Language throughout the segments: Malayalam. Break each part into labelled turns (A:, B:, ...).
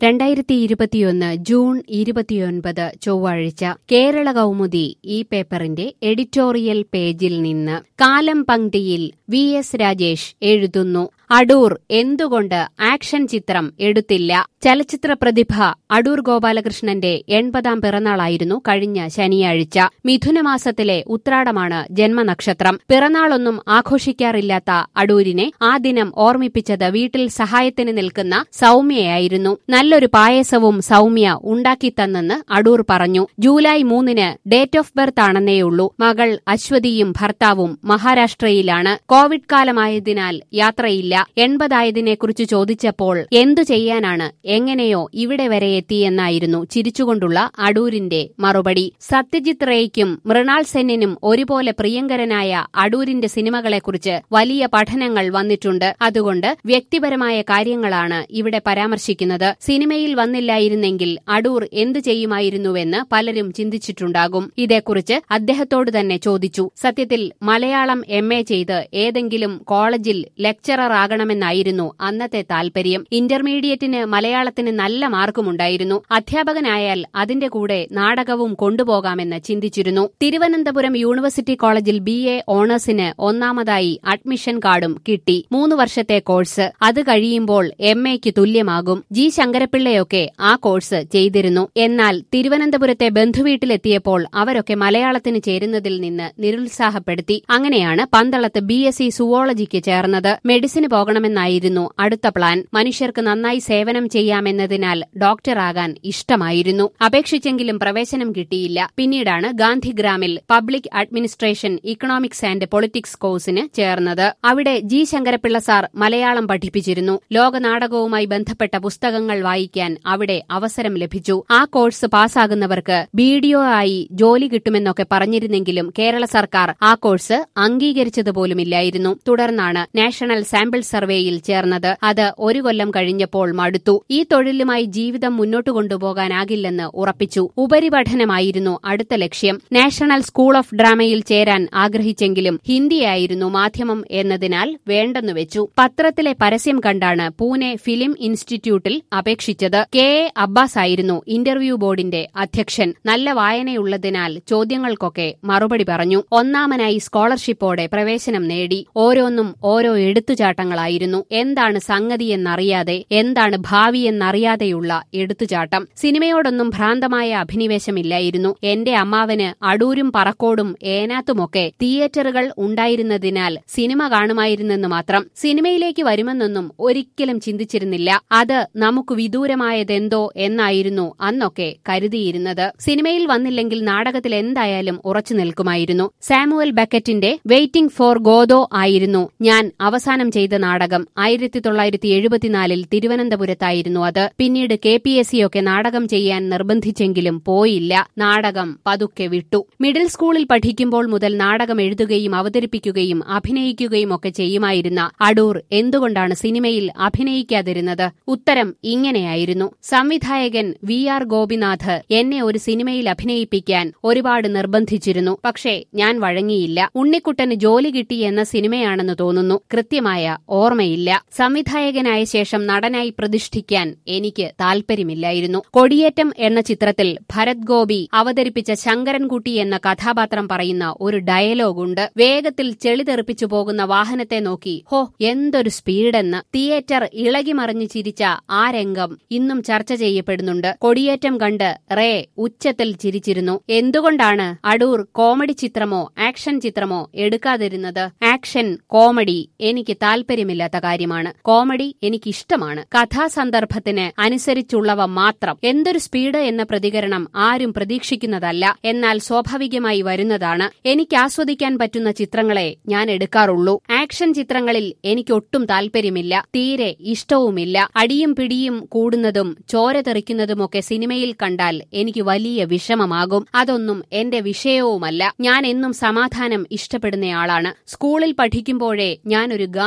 A: രണ്ടായിരത്തി ഇരുപത്തിയൊന്ന് ജൂൺ ഇരുപത്തിയൊൻപത് ചൊവ്വാഴ്ച കേരള കൗമുദി ഈ പേപ്പറിന്റെ എഡിറ്റോറിയൽ പേജിൽ നിന്ന് കാലം പങ്ക്തിയിൽ വി എസ് രാജേഷ് എഴുതുന്നു അടൂർ എന്തുകൊണ്ട് ആക്ഷൻ ചിത്രം എടുത്തില്ല ചലച്ചിത്ര പ്രതിഭ അടൂർ ഗോപാലകൃഷ്ണന്റെ എൺപതാം പിറന്നാളായിരുന്നു കഴിഞ്ഞ ശനിയാഴ്ച മിഥുനമാസത്തിലെ ഉത്രാടമാണ് ജന്മനക്ഷത്രം പിറന്നാളൊന്നും ആഘോഷിക്കാറില്ലാത്ത അടൂരിനെ ആ ദിനം ഓർമ്മിപ്പിച്ചത് വീട്ടിൽ സഹായത്തിന് നിൽക്കുന്ന സൗമ്യയായിരുന്നു നല്ലൊരു പായസവും സൗമ്യ ഉണ്ടാക്കിത്തന്നെന്ന് അടൂർ പറഞ്ഞു ജൂലൈ മൂന്നിന് ഡേറ്റ് ഓഫ് ബർത്ത് ആണെന്നേയുള്ളൂ മകൾ അശ്വതിയും ഭർത്താവും മഹാരാഷ്ട്രയിലാണ് കോവിഡ് കാലമായതിനാൽ യാത്രയില്ല എൺപതായതിനെക്കുറിച്ച് ചോദിച്ചപ്പോൾ എന്തു ചെയ്യാനാണ് എങ്ങനെയോ ഇവിടെ വരെ എത്തിയെന്നായിരുന്നു ചിരിച്ചുകൊണ്ടുള്ള അടൂരിന്റെ മറുപടി സത്യജിത് റേയ്ക്കും മൃണാൾ സെന്നിനും ഒരുപോലെ പ്രിയങ്കരനായ അടൂരിന്റെ സിനിമകളെക്കുറിച്ച് വലിയ പഠനങ്ങൾ വന്നിട്ടുണ്ട് അതുകൊണ്ട് വ്യക്തിപരമായ കാര്യങ്ങളാണ് ഇവിടെ പരാമർശിക്കുന്നത് സിനിമയിൽ വന്നില്ലായിരുന്നെങ്കിൽ അടൂർ എന്തു ചെയ്യുമായിരുന്നുവെന്ന് പലരും ചിന്തിച്ചിട്ടുണ്ടാകും ഇതേക്കുറിച്ച് അദ്ദേഹത്തോട് തന്നെ ചോദിച്ചു സത്യത്തിൽ മലയാളം എം എ ചെയ്ത് ഏതെങ്കിലും കോളേജിൽ ലെക്ചറർ ആകണമെന്നായിരുന്നു അന്നത്തെ താൽപര്യം ഇന്റർമീഡിയറ്റിന് മലയാളത്തിന് നല്ല മാർക്കുമുണ്ടായിരുന്നു അധ്യാപകനായാൽ അതിന്റെ കൂടെ നാടകവും കൊണ്ടുപോകാമെന്ന് ചിന്തിച്ചിരുന്നു തിരുവനന്തപുരം യൂണിവേഴ്സിറ്റി കോളേജിൽ ബി എ ഓണേഴ്സിന് ഒന്നാമതായി അഡ്മിഷൻ കാർഡും കിട്ടി മൂന്ന് വർഷത്തെ കോഴ്സ് അത് കഴിയുമ്പോൾ എം എക്ക് തുല്യമാകും ജി ശങ്കരപിള്ളയൊക്കെ ആ കോഴ്സ് ചെയ്തിരുന്നു എന്നാൽ തിരുവനന്തപുരത്തെ ബന്ധുവീട്ടിലെത്തിയപ്പോൾ അവരൊക്കെ മലയാളത്തിന് ചേരുന്നതിൽ നിന്ന് നിരുത്സാഹപ്പെടുത്തി അങ്ങനെയാണ് പന്തളത്ത് ബി എസ് സി സുവോളജിക്ക് ചേർന്നത് മെഡിസിന് പോകണമെന്നായിരുന്നു അടുത്ത പ്ലാൻ മനുഷ്യർക്ക് നന്നായി സേവനം ചെയ്യാമെന്നതിനാൽ ഡോക്ടറാകാൻ ഇഷ്ടമായിരുന്നു അപേക്ഷിച്ചെങ്കിലും പ്രവേശനം കിട്ടിയില്ല പിന്നീടാണ് ഗാന്ധിഗ്രാമിൽ public administration economics and politics കോഴ്സിന് ചേർന്നത് അവിടെ ജി ശങ്കരപിള്ള സാർ മലയാളം പഠിപ്പിച്ചിരുന്നു ലോകനാടകവുമായി ബന്ധപ്പെട്ട പുസ്തകങ്ങൾ വായിക്കാൻ അവിടെ അവസരം ലഭിച്ചു ആ കോഴ്സ് പാസ്സാകുന്നവർക്ക് ബിഡിഒ ആയി ജോലി കിട്ടുമെന്നൊക്കെ പറഞ്ഞിരുന്നെങ്കിലും കേരള സർക്കാർ ആ കോഴ്സ് അംഗീകരിച്ചതുപോലുമില്ലായിരുന്നു തുടർന്നാണ് നാഷണൽ സാമ്പിൾ സർവേയിൽ ചേർന്നത് അത് ഒരു കൊല്ലം കഴിഞ്ഞപ്പോൾ മടുത്തു ഈ തൊഴിലുമായി ജീവിതം മുന്നോട്ട് കൊണ്ടുപോകാനാകില്ലെന്ന് ഉറപ്പിച്ചു ഉപരിപഠനമായിരുന്നു അടുത്ത ലക്ഷ്യം നാഷണൽ സ്കൂൾ ഓഫ് ഡ്രാമയിൽ ചേരാൻ ആഗ്രഹിച്ചെങ്കിലും ഹിന്ദിയായിരുന്നു മാധ്യമം എന്നതിനാൽ വേണ്ടെന്നു വെച്ചു പത്രത്തിലെ പരസ്യം കണ്ടാണ് പൂനെ ഫിലിം ഇൻസ്റ്റിറ്റ്യൂട്ടിൽ അപേക്ഷിച്ചത് കെ എ അബ്ബാസ് ആയിരുന്നു ഇന്റർവ്യൂ ബോർഡിന്റെ അധ്യക്ഷൻ നല്ല വായനയുള്ളതിനാൽ ചോദ്യങ്ങൾക്കൊക്കെ മറുപടി പറഞ്ഞു ഒന്നാമനായി സ്കോളർഷിപ്പോടെ പ്രവേശനം നേടി ഓരോന്നും ഓരോ എടുത്തുചാട്ടങ്ങളായിരുന്നു എന്താണ് സംഗതിയെന്നറിയാതെ എന്താണ് ഭാവിയെന്നറിയാതെയുള്ള എടുത്തുചാട്ടം സിനിമയോടൊന്നും ഭ്രാന്തമായ അഭിനിവേശമില്ലായിരുന്നു എന്റെ അമ്മാവന് അടൂരും പറക്കോടും ഏനാത്തുമൊക്കെ തിയേറ്ററുകൾ ഉണ്ടായിരുന്നതിനാൽ സിനിമ കാണുമായിരുന്നെന്ന് മാത്രം സിനിമയിലേക്ക് വരുമെന്നൊന്നും ഒരിക്കലും ചിന്തിച്ചിരുന്നില്ല അത് നമുക്ക് വിദൂരമായതെന്തോ എന്നായിരുന്നു അന്നൊക്കെ കരുതിയിരുന്നത് സിനിമയിൽ വന്നില്ലെങ്കിൽ നാടകത്തിൽ എന്തായാലും ഉറച്ചു നിൽക്കുമായിരുന്നു സാമുവൽ ബക്കറ്റിന്റെ വെയിറ്റിംഗ് ഫോർ ഗോദോ ആയിരുന്നു ഞാൻ അവസാനം ചെയ്ത നാടകം ആയിരത്തി തൊള്ളായിരത്തി എഴുപത്തിനാലിൽ തിരുവനന്തപുരത്തായിരുന്നു അത് പിന്നീട് കെ പി എസ് സിയൊക്കെ നാടകം ചെയ്യാൻ നിർബന്ധിച്ചെങ്കിലും പോയില്ല നാടകം പതുക്കെ വിട്ടു മിഡിൽ സ്കൂളിൽ പഠിക്കുമ്പോൾ മുതൽ നാടകം എഴുതുകയും അവതരിപ്പിക്കുകയും അഭിനയിക്കുകയും ഒക്കെ ചെയ്യുമായിരുന്ന അടൂർ എന്തുകൊണ്ടാണ് സിനിമയിൽ അഭിനയിക്കാതിരുന്നത് ഉത്തരം ഇങ്ങനെയായിരുന്നു സംവിധായകൻ വി ആർ ഗോപിനാഥ് എന്നെ ഒരു സിനിമയിൽ അഭിനയിപ്പിക്കാൻ ഒരുപാട് നിർബന്ധിച്ചിരുന്നു പക്ഷേ ഞാൻ വഴങ്ങിയില്ല ഉണ്ണിക്കുട്ടന് ജോലി കിട്ടി എന്ന സിനിമയാണെന്ന് തോന്നുന്നു കൃത്യമായ ഓർമ്മയില്ല സംവിധായകനായ ശേഷം നടനായി പ്രതിഷ്ഠിക്കാൻ എനിക്ക് താൽപര്യമില്ലായിരുന്നു കൊടിയേറ്റം എന്ന ചിത്രത്തിൽ ഭരത് ഗോപി അവതരിപ്പിച്ച ശങ്കരൻകുട്ടി എന്ന കഥാപാത്രം പറയുന്ന ഒരു ഡയലോഗുണ്ട് വേഗത്തിൽ ചെളി തെറിപ്പിച്ചു പോകുന്ന വാഹനത്തെ നോക്കി ഹോ എന്തൊരു സ്പീഡെന്ന് തിയേറ്റർ ഇളകിമറിഞ്ഞു ചിരിച്ച ആ രംഗം ഇന്നും ചർച്ച ചെയ്യപ്പെടുന്നുണ്ട് കൊടിയേറ്റം കണ്ട് റേ ഉച്ചത്തിൽ ചിരിച്ചിരുന്നു എന്തുകൊണ്ടാണ് അടൂർ കോമഡി ചിത്രമോ ആക്ഷൻ ചിത്രമോ എടുക്കാതിരുന്നത് ആക്ഷൻ കോമഡി എനിക്ക് താൽപര്യമില്ലാത്ത കാര്യമാണ് കോമഡി എനിക്കിഷ്ടമാണ് കഥാസന്ദർഭത്തിന് അനുസരിച്ചുള്ളവ മാത്രം എന്തൊരു സ്പീഡ് എന്ന പ്രതികരണം ആരും പ്രതീക്ഷിക്കുന്നതല്ല എന്നാൽ സ്വാഭാവികമായി വരുന്നതാണ് എനിക്ക് ആസ്വദിക്കാൻ പറ്റുന്ന ചിത്രങ്ങളെ ഞാൻ എടുക്കാറുള്ളൂ ആക്ഷൻ ചിത്രങ്ങളിൽ എനിക്കൊട്ടും താൽപര്യമില്ല തീരെ ഇഷ്ടവുമില്ല അടിയും പിടിയും കൂടുന്നതും ചോര തെറിക്കുന്നതുമൊക്കെ സിനിമയിൽ കണ്ടാൽ എനിക്ക് വലിയ വിഷമമാകും അതൊന്നും എന്റെ വിഷയവുമല്ല ഞാൻ എന്നും സമാധാനം ഇഷ്ടപ്പെടുന്നയാളാണ് സ്കൂളിൽ പഠിക്കുമ്പോഴേ ഞാനൊരു ഗാന്ധിയനാണ്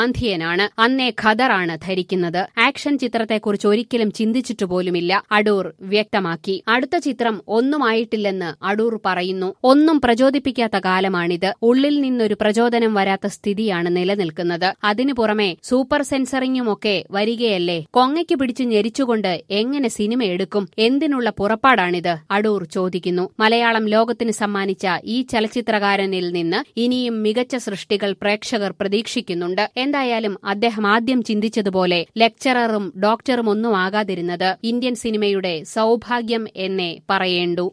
A: നായകനാണ് അന്നേ ഖദറാണ് ധരിക്കുന്നത് ആക്ഷൻ ചിത്രത്തെക്കുറിച്ച് ഒരിക്കലും ചിന്തിച്ചിട്ടു പോലുമില്ല അടൂർ വ്യക്തമാക്കി അടുത്ത ചിത്രം ഒന്നുമായിട്ടില്ലെന്ന് അടൂർ പറയുന്നു ഒന്നും പ്രചോദിപ്പിക്കാത്ത കാലമാണിത് ഉള്ളിൽ നിന്നൊരു പ്രചോദനം വരാത്ത സ്ഥിതിയാണ് നിലനിൽക്കുന്നത് അതിനു പുറമെ സൂപ്പർ സെൻസറിങ്ങുമൊക്കെ വരികയല്ലേ കൊങ്ങയ്ക്ക് പിടിച്ച് ഞെരിച്ചുകൊണ്ട് എങ്ങനെ സിനിമ എടുക്കും എന്തിനുള്ള പുറപ്പാടാണിത് അടൂർ ചോദിക്കുന്നു മലയാളം ലോകത്തിന് സമ്മാനിച്ച ഈ ചലച്ചിത്രകാരനിൽ നിന്ന് ഇനിയും മികച്ച സൃഷ്ടികൾ പ്രേക്ഷകർ പ്രതീക്ഷിക്കുന്നുണ്ട് എന്തായാലും അദ്ദേഹം ആദ്യം ചിന്തിച്ചതുപോലെ ലെക്ചററും ഡോക്ടറും ഒന്നും ആകാതിരുന്നത് ഇന്ത്യൻ സിനിമയുടെ സൗഭാഗ്യം എന്നേ പറയേണ്ടു